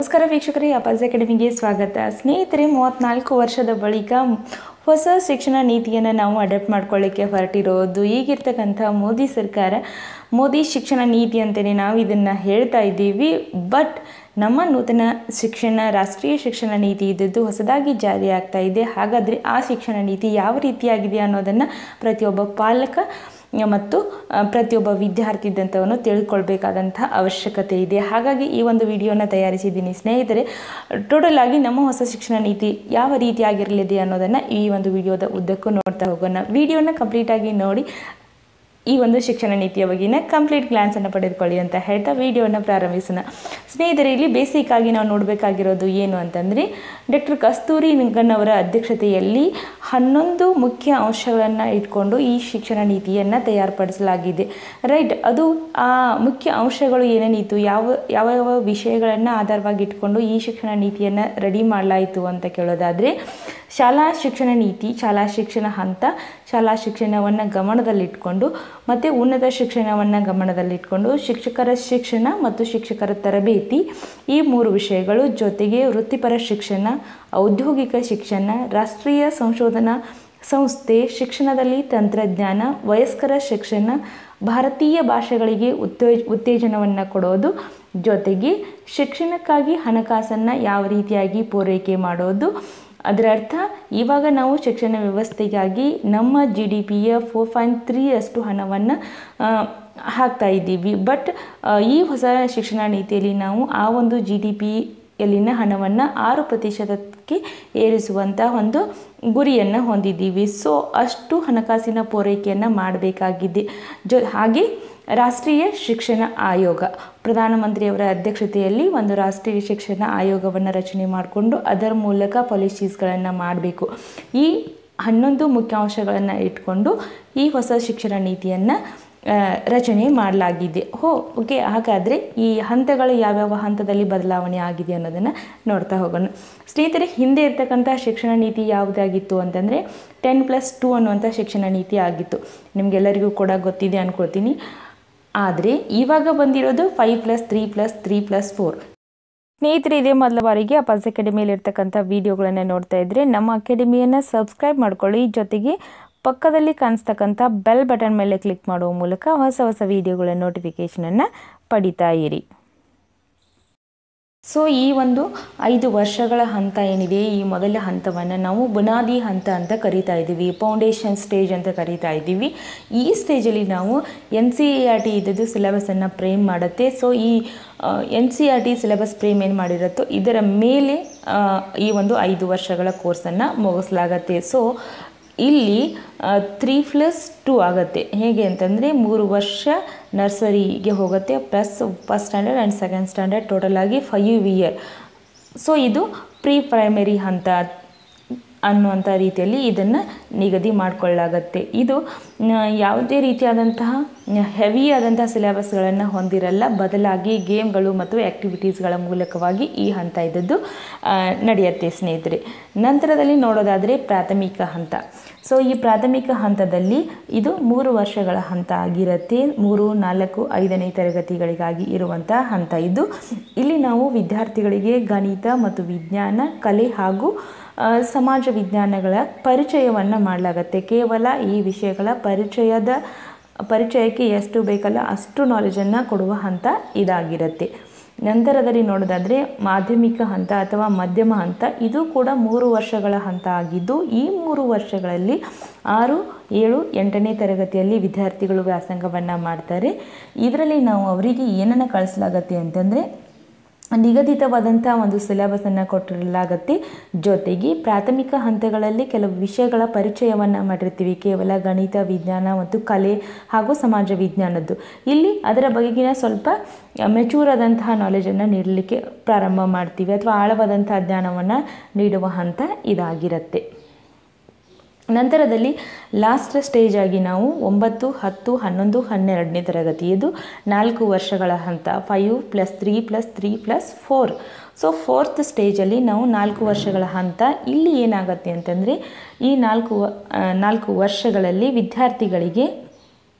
ನಮಸ್ಕಾರ ವೀಕ್ಷಕರೇ ಅಪಾಸ್ ಅಕಾಡೆಮಿಗೆ ಸ್ವಾಗತ ಸ್ನೇಹಿತರೆ ಮೂವತ್ತ್ನಾಲ್ಕು ವರ್ಷದ ಬಳಿಕ ಹೊಸ ಶಿಕ್ಷಣ ನೀತಿಯನ್ನು ನಾವು ಅಡಾಪ್ಟ್ ಮಾಡ್ಕೊಳ್ಳಿಕ್ಕೆ ಹೊರಟಿರೋದು ಈಗಿರ್ತಕ್ಕಂಥ ಮೋದಿ ಸರ್ಕಾರ ಮೋದಿ ಶಿಕ್ಷಣ ನೀತಿ ಅಂತಲೇ ನಾವು ಇದನ್ನು ಹೇಳ್ತಾ ಇದ್ದೀವಿ ಬಟ್ ನಮ್ಮ ನೂತನ ಶಿಕ್ಷಣ ರಾಷ್ಟ್ರೀಯ ಶಿಕ್ಷಣ ನೀತಿ ಇದ್ದದ್ದು ಹೊಸದಾಗಿ ಜಾರಿ ಆಗ್ತಾ ಇದೆ ಹಾಗಾದರೆ ಆ ಶಿಕ್ಷಣ ನೀತಿ ಯಾವ ರೀತಿಯಾಗಿದೆ ಅನ್ನೋದನ್ನು ಪ್ರತಿಯೊಬ್ಬ ಪಾಲಕ ಮತ್ತು ಆ, ಪ್ರತಿಯೊಬ್ಬ ವಿದ್ಯಾರ್ಥಿ ಇದ್ದಂಥವನ್ನು ತಿಳ್ಕೊಳ್ಬೇಕಾದಂಥ ಅವಶ್ಯಕತೆ ಇದೆ ಹಾಗಾಗಿ ಈ ಒಂದು ವಿಡಿಯೋನ ತಯಾರಿಸಿದ್ದೀನಿ ಸ್ನೇಹಿತರೆ ಟೋಟಲ್ ಆಗಿ ನಮ್ಮ ಹೊಸ ಶಿಕ್ಷಣ ನೀತಿ ಯಾವ ರೀತಿಯಾಗಿರಲಿದೆ ಅನ್ನೋದನ್ನು ಈ ಒಂದು ವಿಡಿಯೋದ ಉದ್ದಕ್ಕೂ ನೋಡ್ತಾ ಹೋಗೋಣ ವಿಡಿಯೋನ ಕಂಪ್ಲೀಟಾಗಿ ನೋಡಿ ಈ ಒಂದು ಶಿಕ್ಷಣ ನೀತಿಯ ಬಗೆಗಿನ ಕಂಪ್ಲೀಟ್ ಗ್ಲಾನ್ಸನ್ನು ಪಡೆದುಕೊಳ್ಳಿ ಅಂತ ಹೇಳ್ತಾ ವಿಡಿಯೋನ ಪ್ರಾರಂಭಿಸೋಣ ಸ್ನೇಹಿತರೆ ಇಲ್ಲಿ ಬೇಸಿಕ್ ಆಗಿ ನಾವು ನೋಡಬೇಕಾಗಿರೋದು ಏನು ಅಂತಂದರೆ ಡಾಕ್ಟರ್ ಕಸ್ತೂರಿ ನಿಂಗನ್ ಅವರ ಅಧ್ಯಕ್ಷತೆಯಲ್ಲಿ ಹನ್ನೊಂದು ಮುಖ್ಯ ಅಂಶಗಳನ್ನು ಇಟ್ಕೊಂಡು ಈ ಶಿಕ್ಷಣ ನೀತಿಯನ್ನು ತಯಾರುಪಡಿಸಲಾಗಿದೆ ರೈಟ್ ಅದು ಆ ಮುಖ್ಯ ಅಂಶಗಳು ಏನೇನಿತ್ತು ಯಾವ ಯಾವ ಯಾವ ವಿಷಯಗಳನ್ನು ಆಧಾರವಾಗಿ ಇಟ್ಕೊಂಡು ಈ ಶಿಕ್ಷಣ ನೀತಿಯನ್ನು ರೆಡಿ ಮಾಡಲಾಯಿತು ಅಂತ ಕೇಳೋದಾದರೆ ಶಾಲಾ ಶಿಕ್ಷಣ ನೀತಿ ಶಾಲಾ ಶಿಕ್ಷಣ ಹಂತ ಶಾಲಾ ಶಿಕ್ಷಣವನ್ನು ಗಮನದಲ್ಲಿಟ್ಕೊಂಡು ಮತ್ತು ಉನ್ನತ ಶಿಕ್ಷಣವನ್ನು ಗಮನದಲ್ಲಿಟ್ಕೊಂಡು ಶಿಕ್ಷಕರ ಶಿಕ್ಷಣ ಮತ್ತು ಶಿಕ್ಷಕರ ತರಬೇತಿ ಈ ಮೂರು ವಿಷಯಗಳು ಜೊತೆಗೆ ವೃತ್ತಿಪರ ಶಿಕ್ಷಣ ಔದ್ಯೋಗಿಕ ಶಿಕ್ಷಣ ರಾಷ್ಟ್ರೀಯ ಸಂಶೋಧನಾ ಸಂಸ್ಥೆ ಶಿಕ್ಷಣದಲ್ಲಿ ತಂತ್ರಜ್ಞಾನ ವಯಸ್ಕರ ಶಿಕ್ಷಣ ಭಾರತೀಯ ಭಾಷೆಗಳಿಗೆ ಉತ್ತೇಜ ಉತ್ತೇಜನವನ್ನು ಕೊಡೋದು ಜೊತೆಗೆ ಶಿಕ್ಷಣಕ್ಕಾಗಿ ಹಣಕಾಸನ್ನು ಯಾವ ರೀತಿಯಾಗಿ ಪೂರೈಕೆ ಮಾಡೋದು ಅದರ ಅರ್ಥ ಇವಾಗ ನಾವು ಶಿಕ್ಷಣ ವ್ಯವಸ್ಥೆಗಾಗಿ ನಮ್ಮ ಜಿ ಡಿ ಪಿಯ ಫೋರ್ ಪಾಯಿಂಟ್ ತ್ರೀ ಅಷ್ಟು ಹಣವನ್ನು ಹಾಕ್ತಾ ಇದ್ದೀವಿ ಬಟ್ ಈ ಹೊಸ ಶಿಕ್ಷಣ ನೀತಿಯಲ್ಲಿ ನಾವು ಆ ಒಂದು ಜಿ ಡಿ ಪಿ ಯಲ್ಲಿನ ಹಣವನ್ನು ಆರು ಪ್ರತಿಶತಕ್ಕೆ ಏರಿಸುವಂಥ ಒಂದು ಗುರಿಯನ್ನು ಹೊಂದಿದ್ದೀವಿ ಸೊ ಅಷ್ಟು ಹಣಕಾಸಿನ ಪೂರೈಕೆಯನ್ನು ಮಾಡಬೇಕಾಗಿದೆ ಜೊ ಹಾಗೆ ರಾಷ್ಟ್ರೀಯ ಶಿಕ್ಷಣ ಆಯೋಗ ಪ್ರಧಾನಮಂತ್ರಿಯವರ ಅಧ್ಯಕ್ಷತೆಯಲ್ಲಿ ಒಂದು ರಾಷ್ಟ್ರೀಯ ಶಿಕ್ಷಣ ಆಯೋಗವನ್ನು ರಚನೆ ಮಾಡಿಕೊಂಡು ಅದರ ಮೂಲಕ ಪಾಲಿಸೀಸ್ಗಳನ್ನು ಮಾಡಬೇಕು ಈ ಹನ್ನೊಂದು ಮುಖ್ಯಾಂಶಗಳನ್ನು ಇಟ್ಕೊಂಡು ಈ ಹೊಸ ಶಿಕ್ಷಣ ನೀತಿಯನ್ನು ಆ, ರಚನೆ ಮಾಡಲಾಗಿದೆ ಹೋ ಓಕೆ ಹಾಗಾದರೆ ಈ ಹಂತಗಳು ಯಾವ್ಯಾವ ಹಂತದಲ್ಲಿ ಬದಲಾವಣೆ ಆಗಿದೆ ಅನ್ನೋದನ್ನು ನೋಡ್ತಾ ಹೋಗೋಣ ಸ್ನೇಹಿತರೆ ಹಿಂದೆ ಇರ್ತಕ್ಕಂಥ ಶಿಕ್ಷಣ ನೀತಿ ಯಾವುದಾಗಿತ್ತು ಅಂತಂದರೆ ಟೆನ್ ಪ್ಲಸ್ ಟೂ ಅನ್ನುವಂಥ ಶಿಕ್ಷಣ ನೀತಿ ಆಗಿತ್ತು ನಿಮಗೆಲ್ಲರಿಗೂ ಕೂಡ ಗೊತ್ತಿದೆ ಅಂದ್ಕೊಳ್ತೀನಿ ಆದರೆ ಇವಾಗ ಬಂದಿರೋದು five plus three plus three plus four ಸ್ನೇಹಿತರೆ ಇದೇ ಮೊದಲ ಬಾರಿಗೆ ಅಪಾಸ್ ಅಕಾಡೆಮಿಯಲ್ಲಿ ಇರ್ತಕ್ಕಂಥ ವಿಡಿಯೋಗಳನ್ನು ನೋಡ್ತಾ ಇದ್ದರೆ ನಮ್ಮ ಅಕಾಡೆಮಿಯನ್ನು ಸಬ್ಸ್ಕ್ರೈಬ್ ಮಾಡ್ಕೊಳ್ಳಿ ಜೊತೆಗೆ ಪಕ್ಕದಲ್ಲಿ ಕಾಣಿಸ್ತಕ್ಕಂಥ ಬೆಲ್ ಬಟನ್ ಮೇಲೆ ಕ್ಲಿಕ್ ಮಾಡುವ ಮೂಲಕ ಹೊಸ ಹೊಸ ವಿಡಿಯೋಗಳ ನೋಟಿಫಿಕೇಷನನ್ನು ಪಡಿತಾ ಇರಿ ಸೊ ಈ ಒಂದು ಐದು ವರ್ಷಗಳ ಹಂತ ಏನಿದೆ ಈ ಮೊದಲ ಹಂತವನ್ನು ನಾವು ಬುನಾದಿ ಹಂತ ಅಂತ ಕರಿತಾ ಇದ್ದೀವಿ ಫೌಂಡೇಶನ್ ಸ್ಟೇಜ್ ಅಂತ ಕರಿತಾ ಇದ್ದೀವಿ ಈ ಸ್ಟೇಜಲ್ಲಿ ನಾವು N C E R T ಇದ್ದದ್ದು ಸಿಲೆಬಸನ್ನು ಫ್ರೇಮ್ ಮಾಡುತ್ತೆ ಸೊ ಈ N C R T syllabus frame ಏನು ಮಾಡಿರುತ್ತೋ ಇದರ ಮೇಲೆ ಆ, ಈ ಒಂದು ಐದು ವರ್ಷಗಳ ಕೋರ್ಸನ್ನು ಮುಗಿಸ್ಲಾಗತ್ತೆ ಸೊ ಇಲ್ಲಿ ತ್ರೀ ಪ್ಲಸ್ ಟೂ ಆಗುತ್ತೆ ಹೇಗೆ ಅಂತಂದರೆ ಮೂರು ವರ್ಷ ನರ್ಸರಿಗೆ ಹೋಗುತ್ತೆ plus first standard and second standard total ಆಗಿ ಫೈವ್ ಇಯರ್ ಸೊ ಇದು ಪ್ರೀ ಪ್ರೈಮರಿ ಹಂತ ಅನ್ನುವಂಥ ರೀತಿಯಲ್ಲಿ ಇದನ್ನು ನಿಗದಿ ಮಾಡಿಕೊಳ್ಳಾಗತ್ತೆ ಇದು ನ, ಯಾವುದೇ ರೀತಿಯಾದಂತಹ ಹೆವಿ ಆದಂತಹ ಸಿಲೆಬಸ್ಗಳನ್ನು ಹೊಂದಿರಲ್ಲ ಬದಲಾಗಿ ಗೇಮ್ಗಳು ಮತ್ತು ಆ್ಯಕ್ಟಿವಿಟೀಸ್ಗಳ ಮೂಲಕವಾಗಿ ಈ ಹಂತ ಇದ್ದದ್ದು ಆ, ನಡೆಯುತ್ತೆ ಸ್ನೇಹಿತರೆ ನಂತರದಲ್ಲಿ ನೋಡೋದಾದರೆ ಪ್ರಾಥಮಿಕ ಹಂತ ಸೊ ಈ ಪ್ರಾಥಮಿಕ ಹಂತದಲ್ಲಿ ಇದು ಮೂರು ವರ್ಷಗಳ ಹಂತ ಆಗಿರುತ್ತೆ ಮೂರು ನಾಲ್ಕು ಐದನೇ ತರಗತಿಗಳಿಗಾಗಿ ಇರುವಂಥ ಹಂತ ಇದು ಇಲ್ಲಿ ನಾವು ವಿದ್ಯಾರ್ಥಿಗಳಿಗೆ ಗಣಿತ ಮತ್ತು ವಿಜ್ಞಾನ ಕಲೆ ಹಾಗೂ ಆ, ಸಮಾಜ ವಿಜ್ಞಾನಗಳ ಪರಿಚಯವನ್ನು ಮಾಡಲಾಗತ್ತೆ ಕೇವಲ ಈ ವಿಷಯಗಳ ಪರಿಚಯದ ಪರಿಚಯಕ್ಕೆ ಎಷ್ಟು ಬೇಕಲ್ಲ ಅಷ್ಟು ನಾಲೆಜನ್ನು ಕೊಡುವ ಹಂತ ಇದಾಗಿರುತ್ತೆ ನಂತರದಲ್ಲಿ ನೋಡೋದಾದರೆ ಮಾಧ್ಯಮಿಕ ಹಂತ ಅಥವಾ ಮಧ್ಯಮ ಹಂತ ಇದು ಕೂಡ ಮೂರು ವರ್ಷಗಳ ಹಂತ ಆಗಿದ್ದು ಈ ಮೂರು ವರ್ಷಗಳಲ್ಲಿ ಆರು ಏಳು ಎಂಟನೇ ತರಗತಿಯಲ್ಲಿ ವಿದ್ಯಾರ್ಥಿಗಳು ವ್ಯಾಸಂಗವನ್ನು ಮಾಡ್ತಾರೆ ಇದರಲ್ಲಿ ನಾವು ಅವರಿಗೆ ಏನನ್ನು ಕಳಿಸಲಾಗತ್ತೆ ಅಂತಂದರೆ ನಿಗದಿತವಾದಂಥ ಒಂದು ಸಿಲೆಬಸನ್ನು ಕೊಟ್ಟಿರಲಾಗತ್ತೆ ಜೊತೆಗೆ ಪ್ರಾಥಮಿಕ ಹಂತಗಳಲ್ಲಿ ಕೆಲವು ವಿಷಯಗಳ ಪರಿಚಯವನ್ನು ಮಾಡಿರ್ತೀವಿ ಕೇವಲ ಗಣಿತ ವಿಜ್ಞಾನ ಮತ್ತು ಕಲೆ ಹಾಗೂ ಸಮಾಜ ವಿಜ್ಞಾನದ್ದು ಇಲ್ಲಿ ಅದರ ಬಗೆಗಿನ ಸ್ವಲ್ಪ ಮೆಚೂರ್ ಆದಂತಹ ನಾಲೆಜನ್ನು ನೀಡಲಿಕ್ಕೆ ಪ್ರಾರಂಭ ಮಾಡ್ತೀವಿ ಅಥವಾ ಆಳವಾದಂಥ ಜ್ಞಾನವನ್ನು ನೀಡುವ ಹಂತ ಇದಾಗಿರುತ್ತೆ ನಂತರದಲ್ಲಿ ಲಾಸ್ಟ್ ಸ್ಟೇಜ್ ಆಗಿ ನಾವು ಒಂಬತ್ತು ಹತ್ತು ಹನ್ನೊಂದು ಹನ್ನೆರಡನೇ ತರಗತಿ ಇದು ನಾಲ್ಕು ವರ್ಷಗಳ ಹಂತ five plus three plus three plus four so fourth ಸ್ಟೇಜಲ್ಲಿ ನಾವು ನಾಲ್ಕು ವರ್ಷಗಳ ಹಂತ ಇಲ್ಲಿ ಏನಾಗುತ್ತೆ ಅಂತಂದರೆ ಈ ನಾಲ್ಕು ವ- ಆ, ನಾಲ್ಕು ವರ್ಷಗಳಲ್ಲಿ ವಿದ್ಯಾರ್ಥಿಗಳಿಗೆ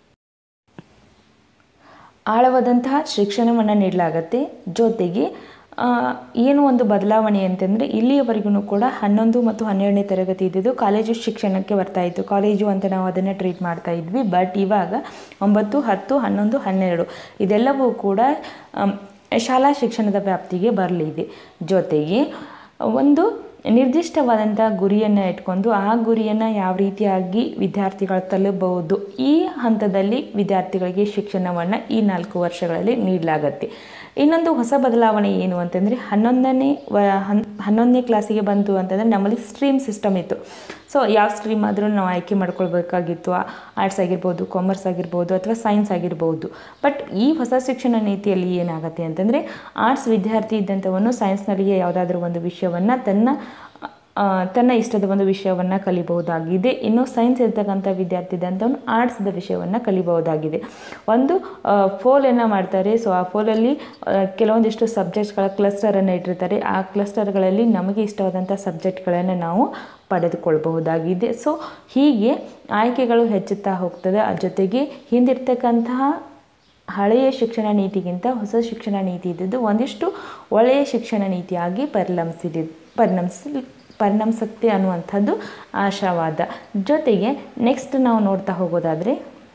ಆಳವಾದಂತಹ ಶಿಕ್ಷಣವನ್ನು ನೀಡಲಾಗತ್ತೆ ಜೊತೆಗೆ ಆ, ಏನು ಒಂದು ಬದಲಾವಣೆ ಅಂತಂದರೆ ಇಲ್ಲಿಯವರೆಗೂ ಕೂಡ ಹನ್ನೊಂದು ಮತ್ತು ಹನ್ನೆರಡನೇ ತರಗತಿ ಇದ್ದಿದ್ದು ಕಾಲೇಜು ಶಿಕ್ಷಣಕ್ಕೆ ಬರ್ತಾ ಇತ್ತು ಕಾಲೇಜು ಅಂತ ನಾವು ಅದನ್ನು ಟ್ರೀಟ್ ಮಾಡ್ತಾ ಇದ್ವಿ ಬಟ್ ಇವಾಗ ಒಂಬತ್ತು ಹತ್ತು ಹನ್ನೊಂದು ಹನ್ನೆರಡು ಇದೆಲ್ಲವೂ ಕೂಡ ಆಮ್, ಶಾಲಾ ಶಿಕ್ಷಣದ ವ್ಯಾಪ್ತಿಗೆ ಬರಲಿದೆ ಜೊತೆಗೆ ಒಂದು ನಿರ್ದಿಷ್ಟವಾದಂಥ ಗುರಿಯನ್ನು ಇಟ್ಕೊಂಡು ಆ ಗುರಿಯನ್ನು ಯಾವ ರೀತಿಯಾಗಿ ವಿದ್ಯಾರ್ಥಿಗಳು ತಲುಪಬಹುದು ಈ ಹಂತದಲ್ಲಿ ವಿದ್ಯಾರ್ಥಿಗಳಿಗೆ ಶಿಕ್ಷಣವನ್ನು ಈ ನಾಲ್ಕು ವರ್ಷಗಳಲ್ಲಿ ನೀಡಲಾಗತ್ತೆ ಇನ್ನೊಂದು ಹೊಸ ಬದಲಾವಣೆ ಏನು ಅಂತಂದರೆ ಹನ್ನೊಂದನೇ ವ ಹನ್ ಹನ್ನೊಂದನೇ ಕ್ಲಾಸಿಗೆ ಬಂತು ಅಂತಂದರೆ ನಮ್ಮಲ್ಲಿ ಸ್ಟ್ರೀಮ್ ಸಿಸ್ಟಮ್ ಇತ್ತು ಸೊ ಯಾವ ಸ್ಟ್ರೀಮ್ ಆದರೂ ನಾವು ಆಯ್ಕೆ ಮಾಡ್ಕೊಳ್ಬೇಕಾಗಿತ್ತು ಆರ್ಟ್ಸ್ ಆಗಿರ್ಬೋದು ಕಾಮರ್ಸ್ ಆಗಿರ್ಬೋದು ಅಥವಾ ಸೈನ್ಸ್ ಆಗಿರ್ಬೋದು ಬಟ್ ಈ ಹೊಸ ಶಿಕ್ಷಣ ನೀತಿಯಲ್ಲಿ ಏನಾಗುತ್ತೆ ಅಂತಂದರೆ ಆರ್ಟ್ಸ್ ವಿದ್ಯಾರ್ಥಿ ಇದ್ದಂಥವನು ಸೈನ್ಸ್ನಲ್ಲಿ ಯಾವುದಾದ್ರೂ ಒಂದು ವಿಷಯವನ್ನು ತನ್ನ ಆ, ತನ್ನ ಇಷ್ಟದ ಒಂದು ವಿಷಯವನ್ನು ಕಲಿಬಹುದಾಗಿದೆ ಇನ್ನು ಸೈನ್ಸ್ ಇರ್ತಕ್ಕಂಥ ವಿದ್ಯಾರ್ಥಿ ಇದ್ದಂಥವನು ಆರ್ಟ್ಸ್ದ ವಿಷಯವನ್ನು ಕಲಿಬಹುದಾಗಿದೆ ಒಂದು ಫೋಲನ್ನು ಮಾಡ್ತಾರೆ ಸೊ ಆ ಫೋಲಲ್ಲಿ ಕೆಲವೊಂದಿಷ್ಟು ಸಬ್ಜೆಕ್ಟ್ಸ್ಗಳ ಕ್ಲಸ್ಟರನ್ನು ಇಟ್ಟಿರ್ತಾರೆ ಆ ಕ್ಲಸ್ಟರ್ಗಳಲ್ಲಿ ನಮಗೆ ಇಷ್ಟವಾದಂಥ ಸಬ್ಜೆಕ್ಟ್ಗಳನ್ನು ನಾವು ಪಡೆದುಕೊಳ್ಬಹುದಾಗಿದೆ ಸೊ ಹೀಗೆ ಆಯ್ಕೆಗಳು ಹೆಚ್ಚುತ್ತಾ ಹೋಗ್ತದೆ ಆ ಜೊತೆಗೆ ಹಿಂದಿರ್ತಕ್ಕಂತಹ ಹಳೆಯ ಶಿಕ್ಷಣ ನೀತಿಗಿಂತ ಹೊಸ ಶಿಕ್ಷಣ ನೀತಿ ಇದ್ದಿದ್ದು ಒಂದಿಷ್ಟು ಒಳ್ಳೆಯ ಶಿಕ್ಷಣ ನೀತಿಯಾಗಿ ಪರಿಣಮಿಸಿದೆ ಪರಿಣಮಿಸಿ ಪರಿಣಮಿಸುತ್ತೆ ಅನ್ನುವಂಥದ್ದು ಆಶಾವಾದ ಜೊತೆಗೆ ನೆಕ್ಸ್ಟ್ ನಾವು ನೋಡ್ತಾ ಹೋಗೋದಾದರೆ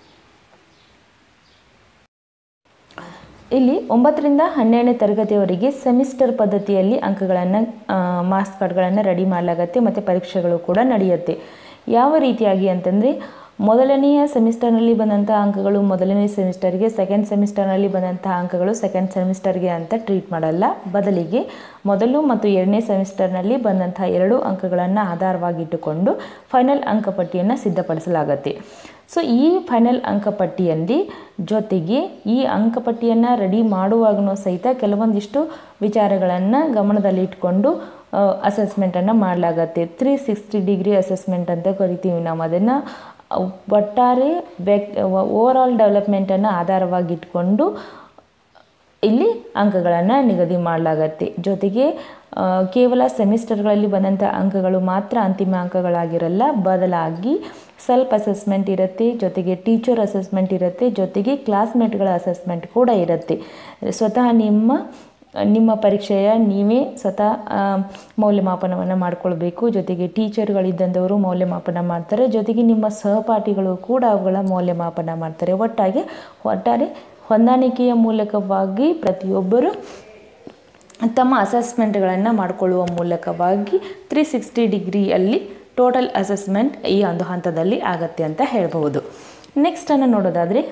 ಇಲ್ಲಿ ಒಂಬತ್ತರಿಂದ ಹನ್ನೆರಡನೇ ತರಗತಿಯವರೆಗೆ ಸೆಮಿಸ್ಟರ್ ಪದ್ಧತಿಯಲ್ಲಿ ಅಂಕಗಳನ್ನು ಮಾರ್ಕ್ಸ್ ಕಾರ್ಡ್ಗಳನ್ನು ರೆಡಿ ಮಾಡಲಾಗತ್ತೆ ಮತ್ತು ಪರೀಕ್ಷೆಗಳು ಕೂಡ ನಡೆಯುತ್ತೆ ಯಾವ ರೀತಿಯಾಗಿ ಅಂತಂದರೆ ಮೊದಲನೆಯ ಸೆಮಿಸ್ಟರ್ನಲ್ಲಿ ಬಂದಂಥ ಅಂಕಗಳು ಮೊದಲನೇ ಸೆಮಿಸ್ಟರ್ಗೆ ಸೆಕೆಂಡ್ ಸೆಮಿಸ್ಟರ್ನಲ್ಲಿ ಬಂದಂಥ ಅಂಕಗಳು ಸೆಕೆಂಡ್ ಸೆಮಿಸ್ಟರ್ಗೆ ಅಂತ ಟ್ರೀಟ್ ಮಾಡಲ್ಲ ಬದಲಿಗೆ ಮೊದಲು ಮತ್ತು ಎರಡನೇ ಸೆಮಿಸ್ಟರ್ನಲ್ಲಿ ಬಂದಂಥ ಎರಡು ಅಂಕಗಳನ್ನು ಆಧಾರವಾಗಿಟ್ಟುಕೊಂಡು ಫೈನಲ್ ಅಂಕಪಟ್ಟಿಯನ್ನು ಸಿದ್ಧಪಡಿಸಲಾಗತ್ತೆ ಸೊ ಈ ಫೈನಲ್ ಅಂಕಪಟ್ಟಿಯಲ್ಲಿ ಜೊತೆಗೆ ಈ ಅಂಕಪಟ್ಟಿಯನ್ನು ರೆಡಿ ಮಾಡುವಾಗನೂ ಸಹಿತ ಕೆಲವೊಂದಿಷ್ಟು ವಿಚಾರಗಳನ್ನು ಗಮನದಲ್ಲಿಟ್ಕೊಂಡು ಅಸೆಸ್ಮೆಂಟನ್ನು ಮಾಡಲಾಗತ್ತೆ ತ್ರೀ ಸಿಕ್ಸ್ಟಿ ಡಿಗ್ರಿ ಅಸೆಸ್ಮೆಂಟ್ ಅಂತ ಕರಿತೀವಿ ನಾವು ಅದನ್ನು ಒಟ್ಟಾರೆ ವ್ಯಕ್ ಓವರ್ ಆಲ್ ಡೆವಲಪ್ಮೆಂಟನ್ನು ಆಧಾರವಾಗಿಟ್ಕೊಂಡು ಇಲ್ಲಿ ಅಂಕಗಳನ್ನು ನಿಗದಿ ಮಾಡಲಾಗತ್ತೆ ಜೊತೆಗೆ ಆ, ಕೇವಲ ಸೆಮಿಸ್ಟರ್ಗಳಲ್ಲಿ ಬಂದಂಥ ಅಂಕಗಳು ಮಾತ್ರ ಅಂತಿಮ ಅಂಕಗಳಾಗಿರಲ್ಲ ಬದಲಾಗಿ ಸೆಲ್ಫ್ ಅಸೆಸ್ಮೆಂಟ್ ಇರುತ್ತೆ ಜೊತೆಗೆ ಟೀಚರ್ ಅಸೆಸ್ಮೆಂಟ್ ಇರುತ್ತೆ ಜೊತೆಗೆ ಕ್ಲಾಸ್ಮೇಟ್ಗಳ ಅಸೆಸ್ಮೆಂಟ್ ಕೂಡ ಇರುತ್ತೆ ಸ್ವತಃ ನಿಮ್ಮ ನಿಮ್ಮ ಪರೀಕ್ಷೆಯ ನೀವೇ ಸ್ವತಃ ಆ, ಮೌಲ್ಯಮಾಪನವನ್ನು ಮಾಡಿಕೊಳ್ಬೇಕು ಜೊತೆಗೆ ಟೀಚರ್ಗಳಿದ್ದಂಥವರು ಮೌಲ್ಯಮಾಪನ ಮಾಡ್ತಾರೆ ಜೊತೆಗೆ ನಿಮ್ಮ ಸಹಪಾಠಿಗಳು ಕೂಡ ಅವುಗಳ ಮೌಲ್ಯಮಾಪನ ಮಾಡ್ತಾರೆ ಒಟ್ಟಾಗಿ ಒಟ್ಟಾರೆ ಹೊಂದಾಣಿಕೆಯ ಮೂಲಕವಾಗಿ ಪ್ರತಿಯೊಬ್ಬರು ತಮ್ಮ ಅಸೆಸ್ಮೆಂಟ್ಗಳನ್ನು ಮಾಡಿಕೊಳ್ಳುವ ಮೂಲಕವಾಗಿ ತ್ರೀ ಸಿಕ್ಸ್ಟಿ ಡಿಗ್ರಿಯಲ್ಲಿ ಟೋಟಲ್ ಅಸೆಸ್ಮೆಂಟ್ ಈ ಒಂದು ಹಂತದಲ್ಲಿ ಆಗತ್ತೆ ಅಂತ ಹೇಳ್ಬೋದು ನೆಕ್ಸ್ಟನ್ನು ನೋಡೋದಾದರೆ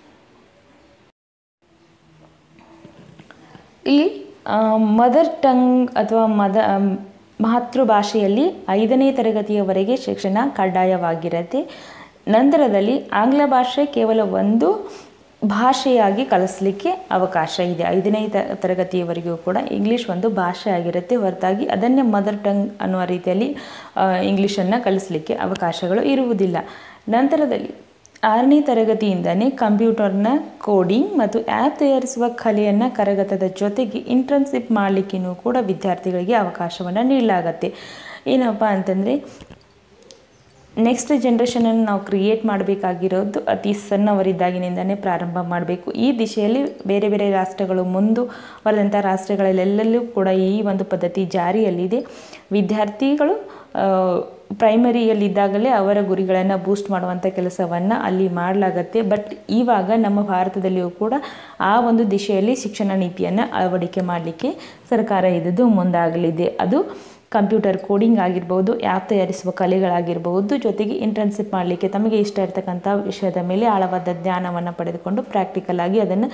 ಇಲ್ಲಿ ಮದರ್ ಟಂಗ್ ಅಥವಾ ಮದ ಮಾತೃಭಾಷೆಯಲ್ಲಿ ಐದನೇ ತರಗತಿಯವರೆಗೆ ಶಿಕ್ಷಣ ಕಡ್ಡಾಯವಾಗಿರುತ್ತೆ ನಂತರದಲ್ಲಿ ಆಂಗ್ಲ ಭಾಷೆ ಕೇವಲ ಒಂದು ಭಾಷೆಯಾಗಿ ಕಲಿಸ್ಲಿಕ್ಕೆ ಅವಕಾಶ ಇದೆ ಐದನೇ ತ ತರಗತಿಯವರೆಗೂ ಕೂಡ ಇಂಗ್ಲೀಷ್ ಒಂದು ಭಾಷೆ ಆಗಿರುತ್ತೆ ಹೊರತಾಗಿ ಅದನ್ನೇ ಮದರ್ ಟಂಗ್ ಅನ್ನುವ ರೀತಿಯಲ್ಲಿ ಇಂಗ್ಲೀಷನ್ನು ಕಲಿಸ್ಲಿಕ್ಕೆ ಅವಕಾಶಗಳು ಇರುವುದಿಲ್ಲ ನಂತರದಲ್ಲಿ ಆರನೇ ತರಗತಿಯಿಂದನೇ ಕಂಪ್ಯೂಟರ್ನ ಕೋಡಿಂಗ್ ಮತ್ತು ಆ್ಯಪ್ ತಯಾರಿಸುವ ಕಲೆಯನ್ನು ಕರಗತದ ಜೊತೆಗೆ ಇಂಟರ್ನ್ಶಿಪ್ ಮಾಡಲಿಕ್ಕೂ ಕೂಡ ವಿದ್ಯಾರ್ಥಿಗಳಿಗೆ ಅವಕಾಶವನ್ನು ನೀಡಲಾಗತ್ತೆ ಏನಪ್ಪ ಅಂತಂದರೆ ನೆಕ್ಸ್ಟ್ ಜನ್ರೇಷನನ್ನು ನಾವು ಕ್ರಿಯೇಟ್ ಮಾಡಬೇಕಾಗಿರೋದು ಅತಿ ಸಣ್ಣವರಿದ್ದಾಗಿನಿಂದನೇ ಪ್ರಾರಂಭ ಮಾಡಬೇಕು ಈ ದಿಶೆಯಲ್ಲಿ ಬೇರೆ ಬೇರೆ ರಾಷ್ಟ್ರಗಳು ಮುಂದುವರೆದಂಥ ರಾಷ್ಟ್ರಗಳಲ್ಲೆಲ್ಲೂ ಕೂಡ ಈ ಒಂದು ಪದ್ಧತಿ ಜಾರಿಯಲ್ಲಿದೆ ವಿದ್ಯಾರ್ಥಿಗಳು ಪ್ರೈಮರಿಯಲ್ಲಿದ್ದಾಗಲೇ ಅವರ ಗುರಿಗಳನ್ನು ಬೂಸ್ಟ್ ಮಾಡುವಂಥ ಕೆಲಸವನ್ನು ಅಲ್ಲಿ ಮಾಡಲಾಗತ್ತೆ ಬಟ್ ಇವಾಗ ನಮ್ಮ ಭಾರತದಲ್ಲಿಯೂ ಕೂಡ ಆ ಒಂದು ದಿಶೆಯಲ್ಲಿ ಶಿಕ್ಷಣ ನೀತಿಯನ್ನು ಅಳವಡಿಕೆ ಮಾಡಲಿಕ್ಕೆ ಸರ್ಕಾರ ಇದ್ದದ್ದು ಮುಂದಾಗಲಿದೆ ಅದು ಕಂಪ್ಯೂಟರ್ ಕೋಡಿಂಗ್ ಆಗಿರ್ಬೋದು ಆ್ಯಪ್ ತಯಾರಿಸುವ ಕಲೆಗಳಾಗಿರ್ಬೋದು ಜೊತೆಗೆ ಇಂಟರ್ನ್ಶಿಪ್ ಮಾಡಲಿಕ್ಕೆ ತಮಗೆ ಇಷ್ಟ ಇರತಕ್ಕಂಥ ವಿಷಯದ ಮೇಲೆ ಆಳವಾದ ಜ್ಞಾನವನ್ನು ಪಡೆದುಕೊಂಡು ಪ್ರಾಕ್ಟಿಕಲ್ ಆಗಿ ಅದನ್ನು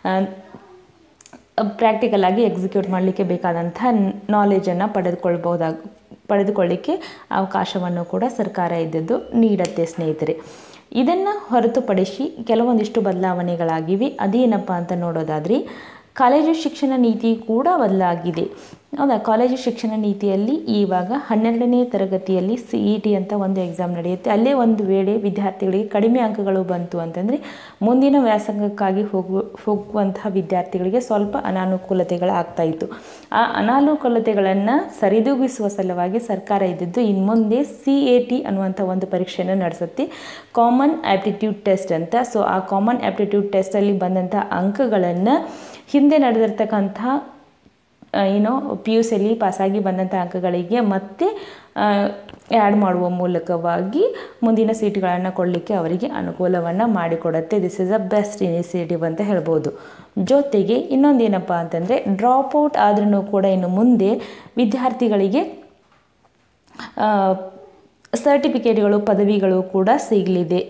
ಪ್ರಾಕ್ಟಿಕಲ್ ಆಗಿ ಎಕ್ಸಿಕ್ಯೂಟ್ ಮಾಡಲಿಕ್ಕೆ ಬೇಕಾದಂಥ ನಾಲೆಜನ್ನು ಪಡೆದುಕೊಳ್ಬೋದಾಗ ಪಡೆದುಕೊಳ್ಳಿಕ್ಕೆ ಅವಕಾಶವನ್ನು ಕೂಡ ಸರ್ಕಾರ ಇದ್ದದ್ದು ನೀಡತ್ತೆ ಸ್ನೇಹಿತರೆ ಇದನ್ನು ಹೊರತುಪಡಿಸಿ ಕೆಲವೊಂದಿಷ್ಟು ಬದಲಾವಣೆಗಳಾಗಿವೆ ಅದೇನಪ್ಪ ಅಂತ ನೋಡೋದಾದರೆ ಕಾಲೇಜು ಶಿಕ್ಷಣ ನೀತಿ ಕೂಡ ಬದಲಾಗಿದೆ ಹೌದಾ ಕಾಲೇಜು ಶಿಕ್ಷಣ ನೀತಿಯಲ್ಲಿ ಇವಾಗ ಹನ್ನೆರಡನೇ ತರಗತಿಯಲ್ಲಿ ಸಿ ಇ ಟಿ ಅಂತ ಒಂದು ಎಕ್ಸಾಮ್ ನಡೆಯುತ್ತೆ ಅಲ್ಲೇ ಒಂದು ವೇಳೆ ವಿದ್ಯಾರ್ಥಿಗಳಿಗೆ ಕಡಿಮೆ ಅಂಕಗಳು ಬಂತು ಅಂತಂದರೆ ಮುಂದಿನ ವ್ಯಾಸಂಗಕ್ಕಾಗಿ ಹೋಗುವ ಹೋಗುವಂತಹ ವಿದ್ಯಾರ್ಥಿಗಳಿಗೆ ಸ್ವಲ್ಪ ಅನಾನುಕೂಲತೆಗಳಾಗ್ತಾ ಇತ್ತು ಆ ಅನಾನುಕೂಲತೆಗಳನ್ನು ಸರಿದೂಗಿಸುವ ಸಲುವಾಗಿ ಸರ್ಕಾರ ಇದ್ದಿದ್ದು ಇನ್ನು ಮುಂದೆ ಸಿ ಎ ಟಿ ಅನ್ನುವಂಥ ಒಂದು ಪರೀಕ್ಷೆಯನ್ನು ನಡೆಸುತ್ತೆ ಕಾಮನ್ ಆ್ಯಪ್ಟಿಟ್ಯೂಡ್ ಟೆಸ್ಟ್ ಅಂತ ಸೊ ಆ ಕಾಮನ್ ಆ್ಯಪ್ಟಿಟ್ಯೂಡ್ ಟೆಸ್ಟಲ್ಲಿ ಬಂದಂಥ ಅಂಕಗಳನ್ನು ಹಿಂದೆ ನಡೆದಿರ್ತಕ್ಕಂಥ ಏನೋ ಪಿ ಯು ಸಿಯಲ್ಲಿ ಪಾಸಾಗಿ ಬಂದಂಥ ಅಂಕಗಳಿಗೆ ಮತ್ತೆ ಆ್ಯಡ್ ಮಾಡುವ ಮೂಲಕವಾಗಿ ಮುಂದಿನ ಸೀಟ್ಗಳನ್ನು ಕೊಡಲಿಕ್ಕೆ ಅವರಿಗೆ ಅನುಕೂಲವನ್ನು ಮಾಡಿಕೊಡುತ್ತೆ this is a best initiative ಅಂತ ಹೇಳ್ಬೋದು ಜೊತೆಗೆ ಇನ್ನೊಂದೇನಪ್ಪ ಅಂತಂದರೆ ಡ್ರಾಪ್ ಔಟ್ ಆದ್ರೂ ಕೂಡ ಇನ್ನು ಮುಂದೆ ವಿದ್ಯಾರ್ಥಿಗಳಿಗೆ ಸರ್ಟಿಫಿಕೇಟ್ಗಳು ಪದವಿಗಳು ಕೂಡ ಸಿಗಲಿದೆ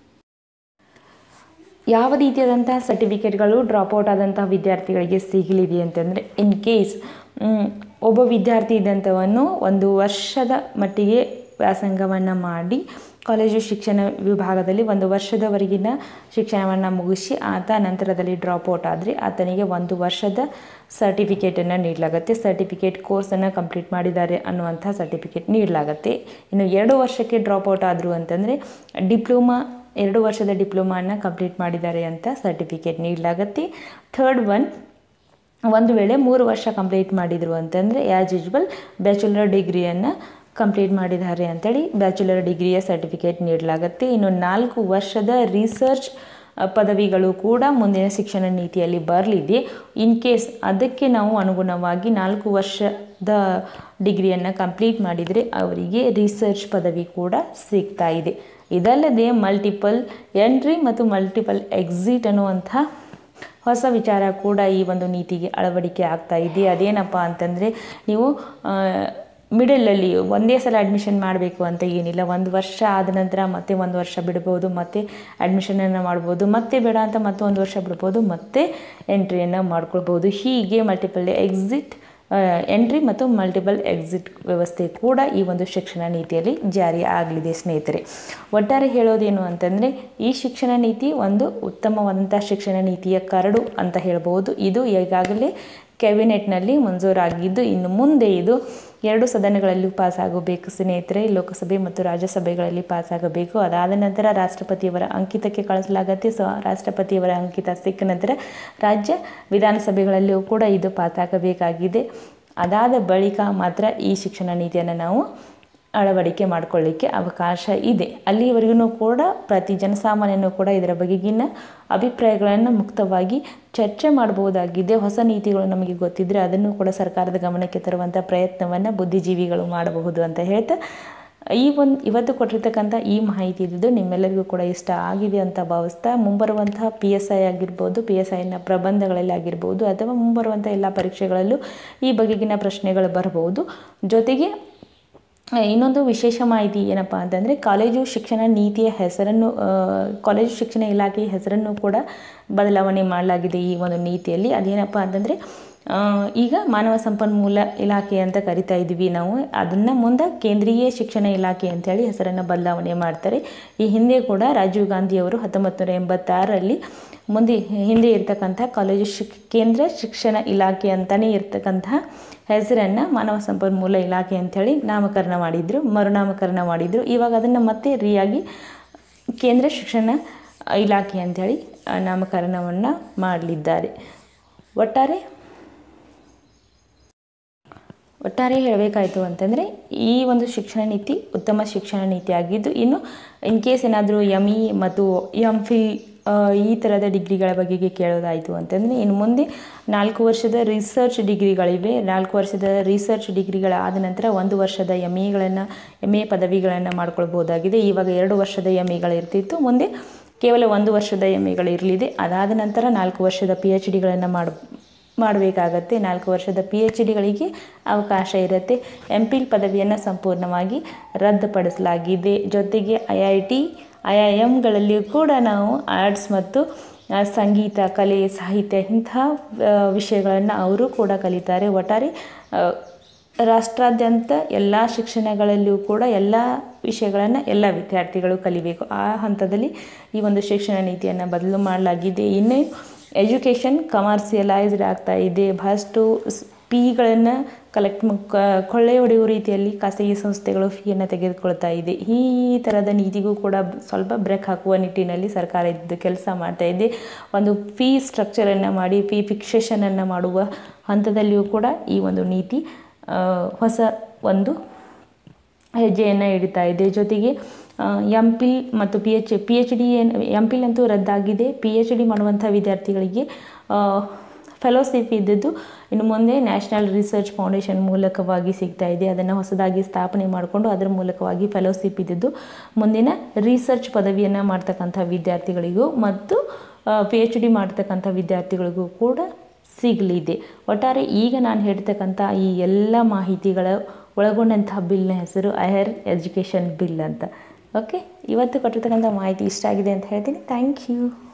ಯಾವ ರೀತಿಯಾದಂತಹ ಸರ್ಟಿಫಿಕೇಟ್ಗಳು ಡ್ರಾಪ್ ಔಟ್ ಆದಂತಹ ವಿದ್ಯಾರ್ಥಿಗಳಿಗೆ ಸಿಗಲಿದೆ ಅಂತಂದರೆ ಇನ್ ಕೇಸ್ ಒಬ್ಬ ವಿದ್ಯಾರ್ಥಿ ಇದ್ದಂಥವನ್ನು ಒಂದು ವರ್ಷದ ಮಟ್ಟಿಗೆ ವ್ಯಾಸಂಗವನ್ನು ಮಾಡಿ ಕಾಲೇಜು ಶಿಕ್ಷಣ ವಿಭಾಗದಲ್ಲಿ ಒಂದು ವರ್ಷದವರೆಗಿನ ಶಿಕ್ಷಣವನ್ನು ಮುಗಿಸಿ ಆತ ನಂತರದಲ್ಲಿ ಡ್ರಾಪ್ ಔಟ್ ಆದರೆ ಆತನಿಗೆ ಒಂದು ವರ್ಷದ ಸರ್ಟಿಫಿಕೇಟನ್ನು ನೀಡಲಾಗುತ್ತೆ ಸರ್ಟಿಫಿಕೇಟ್ ಕೋರ್ಸನ್ನು ಕಂಪ್ಲೀಟ್ ಮಾಡಿದ್ದಾರೆ ಅನ್ನುವಂಥ ಸರ್ಟಿಫಿಕೇಟ್ ನೀಡಲಾಗುತ್ತೆ ಇನ್ನು ಎರಡು ವರ್ಷಕ್ಕೆ ಡ್ರಾಪ್ ಔಟ್ ಆದರು ಅಂತಂದರೆ ಡಿಪ್ಲೊಮಾ ಎರಡು ವರ್ಷದ ಡಿಪ್ಲೊಮಾನ ಕಂಪ್ಲೀಟ್ ಮಾಡಿದ್ದಾರೆ ಅಂತ ಸರ್ಟಿಫಿಕೇಟ್ ನೀಡಲಾಗುತ್ತೆ ಥರ್ಡ್ ಒನ್ ಒಂದು ವೇಳೆ ಮೂರು ವರ್ಷ ಕಂಪ್ಲೀಟ್ ಮಾಡಿದರು ಅಂತಂದರೆ ಆ್ಯಸ್ ಯೂಶ್ವಲ್ ಬ್ಯಾಚುಲರ್ ಡಿಗ್ರಿಯನ್ನು ಕಂಪ್ಲೀಟ್ ಮಾಡಿದ್ದಾರೆ ಅಂತೇಳಿ ಬ್ಯಾಚುಲರ್ ಡಿಗ್ರಿಯ ಸರ್ಟಿಫಿಕೇಟ್ ನೀಡಲಾಗುತ್ತೆ ಇನ್ನು ನಾಲ್ಕು ವರ್ಷದ ರಿಸರ್ಚ್ ಪದವಿಗಳು ಕೂಡ ಮುಂದಿನ ಶಿಕ್ಷಣ ನೀತಿಯಲ್ಲಿ ಬರಲಿದೆ ಇನ್ ಕೇಸ್ ಅದಕ್ಕೆ ನಾವು ಅನುಗುಣವಾಗಿ ನಾಲ್ಕು ವರ್ಷದ ಡಿಗ್ರಿಯನ್ನು ಕಂಪ್ಲೀಟ್ ಮಾಡಿದರೆ ಅವರಿಗೆ ರಿಸರ್ಚ್ ಪದವಿ ಕೂಡ ಸಿಗ್ತಾ ಇದೆ ಇದಲ್ಲದೆ ಮಲ್ಟಿಪಲ್ ಎಂಟ್ರಿ ಮತ್ತು ಮಲ್ಟಿಪಲ್ ಎಕ್ಸಿಟ್ ಅನ್ನುವಂಥ ಹೊಸ ವಿಚಾರ ಕೂಡ ಈ ಒಂದು ನೀತಿಗೆ ಅಳವಡಿಕೆ ಆಗ್ತಾ ಇದೆ ಅದೇನಪ್ಪ ಅಂತಂದರೆ ನೀವು ಮಿಡಲಲ್ಲಿ ಒಂದೇ ಸಲ ಅಡ್ಮಿಷನ್ ಮಾಡಬೇಕು ಅಂತ ಏನಿಲ್ಲ ಒಂದು ವರ್ಷ ಆದ ನಂತರ ಮತ್ತೆ ಒಂದು ವರ್ಷ ಬಿಡ್ಬೋದು ಮತ್ತೆ ಅಡ್ಮಿಷನನ್ನು ಮಾಡ್ಬೋದು ಮತ್ತೆ ಬೇಡ ಅಂತ ಮತ್ತೆ ಒಂದು ವರ್ಷ ಬಿಡ್ಬೋದು ಮತ್ತೆ ಎಂಟ್ರಿಯನ್ನು ಮಾಡ್ಕೊಳ್ಬೋದು ಹೀಗೆ ಮಲ್ಟಿಪಲ್ ಎಕ್ಸಿಟ್ ಎಂಟ್ರಿ ಮತ್ತು ಮಲ್ಟಿಪಲ್ ಎಕ್ಸಿಟ್ ವ್ಯವಸ್ಥೆ ಕೂಡ ಈ ಒಂದು ಶಿಕ್ಷಣ ನೀತಿಯಲ್ಲಿ ಜಾರಿ ಆಗಲಿದೆ ಸ್ನೇಹಿತರೆ ಒಟ್ಟಾರೆ ಹೇಳೋದೇನು ಅಂತಂದರೆ ಈ ಶಿಕ್ಷಣ ನೀತಿ ಒಂದು ಉತ್ತಮವಾದಂಥ ಶಿಕ್ಷಣ ನೀತಿಯ ಕರಡು ಅಂತ ಹೇಳ್ಬೋದು ಇದು ಈಗಾಗಲೇ ಕ್ಯಾಬಿನೆಟ್ನಲ್ಲಿ ಮಂಜೂರಾಗಿದ್ದು ಇನ್ನು ಮುಂದೆ ಇದು ಎರಡು ಸದನಗಳಲ್ಲಿ ಪಾಸ್ ಆಗಬೇಕು ಸ್ನೇಹಿತರೆ ಲೋಕಸಭೆ ಮತ್ತು ರಾಜ್ಯಸಭೆಗಳಲ್ಲಿ ಪಾಸ್ ಆಗಬೇಕು ಅದಾದ ನಂತರ ರಾಷ್ಟ್ರಪತಿಯವರ ಅಂಕಿತಕ್ಕೆ ಕಳಿಸಲಾಗತ್ತೆ ಸೊ ರಾಷ್ಟ್ರಪತಿಯವರ ಅಂಕಿತ ಸಿಕ್ಕ ನಂತರ ರಾಜ್ಯ ವಿಧಾನಸಭೆಗಳಲ್ಲಿಯೂ ಕೂಡ ಇದು ಪಾಸ್ ಆಗಬೇಕಾಗಿದೆ ಅದಾದ ಬಳಿಕ ಮಾತ್ರ ಈ ಶಿಕ್ಷಣ ನೀತಿಯನ್ನು ನಾವು ಅಳವಡಿಕೆ ಮಾಡಿಕೊಳ್ಳಿಕ್ಕೆ ಅವಕಾಶ ಇದೆ ಅಲ್ಲಿವರೆಗೂ ಕೂಡ ಪ್ರತಿ ಜನಸಾಮಾನ್ಯನೂ ಕೂಡ ಇದರ ಬಗೆಗಿನ ಅಭಿಪ್ರಾಯಗಳನ್ನು ಮುಕ್ತವಾಗಿ ಚರ್ಚೆ ಮಾಡಬಹುದಾಗಿದೆ ಹೊಸ ನೀತಿಗಳು ನಮಗೆ ಗೊತ್ತಿದ್ದರೆ ಅದನ್ನು ಕೂಡ ಸರ್ಕಾರದ ಗಮನಕ್ಕೆ ತರುವಂಥ ಪ್ರಯತ್ನವನ್ನು ಬುದ್ಧಿಜೀವಿಗಳು ಮಾಡಬಹುದು ಅಂತ ಹೇಳ್ತಾ ಈ ಒಂದು ಇವತ್ತು ಕೊಟ್ಟಿರ್ತಕ್ಕಂಥ ಈ ಮಾಹಿತಿ ಇದ್ದಿದ್ದು ನಿಮ್ಮೆಲ್ಲರಿಗೂ ಕೂಡ ಇಷ್ಟ ಆಗಿದೆ ಅಂತ ಭಾವಿಸ್ತಾ ಮುಂಬರುವಂತಹ ಪಿ ಎಸ್ ಐ ಆಗಿರ್ಬೋದು ಪಿ ಎಸ್ ಐನ ಪ್ರಬಂಧಗಳಲ್ಲಿ ಆಗಿರ್ಬೋದು ಅಥವಾ ಮುಂಬರುವಂಥ ಎಲ್ಲ ಪರೀಕ್ಷೆಗಳಲ್ಲೂ ಈ ಬಗೆಗಿನ ಪ್ರಶ್ನೆಗಳು ಬರಬಹುದು ಜೊತೆಗೆ ಇನ್ನೊಂದು ವಿಶೇಷ ಮಾಹಿತಿ ಏನಪ್ಪ ಅಂತಂದರೆ ಕಾಲೇಜು ಶಿಕ್ಷಣ ನೀತಿಯ ಹೆಸರನ್ನು ಕಾಲೇಜು ಶಿಕ್ಷಣ ಇಲಾಖೆಯ ಹೆಸರನ್ನು ಕೂಡ ಬದಲಾವಣೆ ಮಾಡಲಾಗಿದೆ ಈ ಒಂದು ನೀತಿಯಲ್ಲಿ ಅದೇನಪ್ಪ ಅಂತಂದರೆ ಈಗ ಮಾನವ ಸಂಪನ್ಮೂಲ ಇಲಾಖೆ ಅಂತ ಕರಿತಾ ಇದ್ದೀವಿ ನಾವು ಅದನ್ನು ಮುಂದೆ ಕೇಂದ್ರೀಯ ಶಿಕ್ಷಣ ಇಲಾಖೆ ಅಂತೇಳಿ ಹೆಸರನ್ನು ಬದಲಾವಣೆ ಮಾಡ್ತಾರೆ ಈ ಹಿಂದೆ ಕೂಡ ರಾಜೀವ್ ಗಾಂಧಿಯವರು ಹತ್ತೊಂಬತ್ತು ನೂರ ಎಂಬತ್ತಾರರಲ್ಲಿ ಮುಂದೆ ಹಿಂದೆ ಇರ್ತಕ್ಕಂಥ ಕಾಲೇಜು ಶಿಕ್ ಕೇಂದ್ರ ಶಿಕ್ಷಣ ಇಲಾಖೆ ಅಂತಲೇ ಇರ್ತಕ್ಕಂತಹ ಹೆಸರನ್ನು ಮಾನವ ಸಂಪನ್ಮೂಲ ಇಲಾಖೆ ಅಂಥೇಳಿ ನಾಮಕರಣ ಮಾಡಿದರು ಮರುನಾಮಕರಣ ಮಾಡಿದರು ಇವಾಗ ಅದನ್ನು ಮತ್ತೆ ರೀಯಾಗಿ ಕೇಂದ್ರ ಶಿಕ್ಷಣ ಇಲಾಖೆ ಅಂಥೇಳಿ ನಾಮಕರಣವನ್ನು ಮಾಡಲಿದ್ದಾರೆ ಒಟ್ಟಾರೆ ಒಟ್ಟಾರೆ ಹೇಳಬೇಕಾಯಿತು ಅಂತಂದರೆ ಈ ಒಂದು ಶಿಕ್ಷಣ ನೀತಿ ಉತ್ತಮ ಶಿಕ್ಷಣ ನೀತಿ ಆಗಿದ್ದು ಇನ್ನು ಇನ್ ಕೇಸ್ ಏನಾದರೂ ಎಮ್ ಇ ಮತ್ತು ಎಮ್ ಫಿಲ್ ಈ ಥರದ ಡಿಗ್ರಿಗಳ ಬಗೆಗೆ ಕೇಳೋದಾಯಿತು ಅಂತಂದರೆ ಇನ್ನು ಮುಂದೆ ನಾಲ್ಕು ವರ್ಷದ ರಿಸರ್ಚ್ ಡಿಗ್ರಿಗಳಿವೆ ನಾಲ್ಕು ವರ್ಷದ ರಿಸರ್ಚ್ ಡಿಗ್ರಿಗಳಾದ ನಂತರ ಒಂದು ವರ್ಷದ ಎಮ್ ಎಗಳನ್ನು ಎಮ್ ಎ ಪದವಿಗಳನ್ನು ಮಾಡ್ಕೊಳ್ಬೋದಾಗಿದೆ ಇವಾಗ ಎರಡು ವರ್ಷದ ಎಮ್ ಎಗಳಿರ್ತಿತ್ತು ಮುಂದೆ ಕೇವಲ ಒಂದು ವರ್ಷದ ಎಮ್ ಎಗಳಿರಲಿದೆ ಅದಾದ ನಂತರ ನಾಲ್ಕು ವರ್ಷದ ಪಿ ಎಚ್ ಡಿಗಳನ್ನು ಮಾಡ ಮಾಡಬೇಕಾಗತ್ತೆ ನಾಲ್ಕು ವರ್ಷದ ಪಿ ಎಚ್ ಡಿಗಳಿಗೆ ಅವಕಾಶ ಇರುತ್ತೆ ಎಂ ಪಿಲ್ ಪದವಿಯನ್ನು ಸಂಪೂರ್ಣವಾಗಿ ರದ್ದುಪಡಿಸಲಾಗಿದೆ ಜೊತೆಗೆ I I T I I ಎಮ್ಗಳಲ್ಲಿಯೂ ಕೂಡ ನಾವು ಆರ್ಟ್ಸ್ ಮತ್ತು ಸಂಗೀತ ಕಲೆ ಸಾಹಿತ್ಯ ಇಂತಹ ವಿಷಯಗಳನ್ನು ಅವರು ಕೂಡ ಕಲಿತಾರೆ ಒಟ್ಟಾರೆ ರಾಷ್ಟ್ರಾದ್ಯಂತ ಎಲ್ಲ ಶಿಕ್ಷಣಗಳಲ್ಲಿಯೂ ಕೂಡ ಎಲ್ಲ ವಿಷಯಗಳನ್ನು ಎಲ್ಲ ವಿದ್ಯಾರ್ಥಿಗಳು ಕಲಿಬೇಕು ಆ ಹಂತದಲ್ಲಿ ಈ ಒಂದು ಶಿಕ್ಷಣ ನೀತಿಯನ್ನು ಬದಲು ಮಾಡಲಾಗಿದೆ ಇನ್ನೇ ಎಜುಕೇಷನ್ ಕಮರ್ಷಿಯಲೈಸ್ಡ್ ಆಗ್ತಾ ಇದೆ ಬಹಳಷ್ಟು ಫೀಗಳನ್ನು ಕಲೆಕ್ಟ್ ಕೊಳ್ಳೆ ಹೊಡೆಯುವ ರೀತಿಯಲ್ಲಿ ಖಾಸಗಿ ಸಂಸ್ಥೆಗಳು ಫೀಯನ್ನು ತೆಗೆದುಕೊಳ್ತಾ ಇದೆ ಈ ಥರದ ನೀತಿಗೂ ಕೂಡ ಸ್ವಲ್ಪ ಬ್ರೇಕ್ ಹಾಕುವ ನಿಟ್ಟಿನಲ್ಲಿ ಸರ್ಕಾರ ಇದ್ದು ಕೆಲಸ ಮಾಡ್ತಾ ಇದೆ ಒಂದು ಫೀ ಸ್ಟ್ರಕ್ಚರನ್ನು ಮಾಡಿ ಫೀ ಫಿಕ್ಸೇಷನನ್ನು ಮಾಡುವ ಹಂತದಲ್ಲಿಯೂ ಕೂಡ ಈ ಒಂದು ನೀತಿ ಹೊಸ ಒಂದು ಹೆಜ್ಜೆಯನ್ನು ಇಡ್ತಾ ಇದೆ ಜೊತೆಗೆ ಎಮ್ ಪಿಲ್ ಮತ್ತು P H P H D M Phil ಅಂತೂ ರದ್ದಾಗಿದೆ ಪಿ ಎಚ್ ಡಿ ಮಾಡುವಂಥ ವಿದ್ಯಾರ್ಥಿಗಳಿಗೆ ಫೆಲೋಶಿಪ್ ಇದ್ದದ್ದು ಇನ್ನು ಮುಂದೆ ನ್ಯಾಷನಲ್ ರಿಸರ್ಚ್ ಫೌಂಡೇಶನ್ ಮೂಲಕವಾಗಿ ಸಿಗ್ತಾ ಇದೆ ಅದನ್ನು ಹೊಸದಾಗಿ ಸ್ಥಾಪನೆ ಮಾಡಿಕೊಂಡು ಅದರ ಮೂಲಕವಾಗಿ ಫೆಲೋಶಿಪ್ ಇದ್ದದ್ದು ಮುಂದಿನ ರಿಸರ್ಚ್ ಪದವಿಯನ್ನು ಮಾಡ್ತಕ್ಕಂಥ ವಿದ್ಯಾರ್ಥಿಗಳಿಗೂ ಮತ್ತು ಪಿ ಎಚ್ ಡಿ ಮಾಡ್ತಕ್ಕಂಥ ವಿದ್ಯಾರ್ಥಿಗಳಿಗೂ ಕೂಡ ಸಿಗಲಿದೆ ಒಟ್ಟಾರೆ ಈಗ ನಾನು ಹೇಳ್ತಕ್ಕಂಥ ಈ ಎಲ್ಲ ಮಾಹಿತಿಗಳ ಒಳಗೊಂಡಂತಹ ಬಿಲ್ನ ಹೆಸರು ಹೈಯರ್ ಎಜುಕೇಷನ್ ಬಿಲ್ ಅಂತ ಓಕೆ ಇವತ್ತು ಕೊಟ್ಟಿರ್ತಕ್ಕಂಥ ಮಾಹಿತಿ ಇಷ್ಟ ಆಗಿದೆ ಅಂತ ಹೇಳ್ತೀನಿ ಥ್ಯಾಂಕ್ ಯು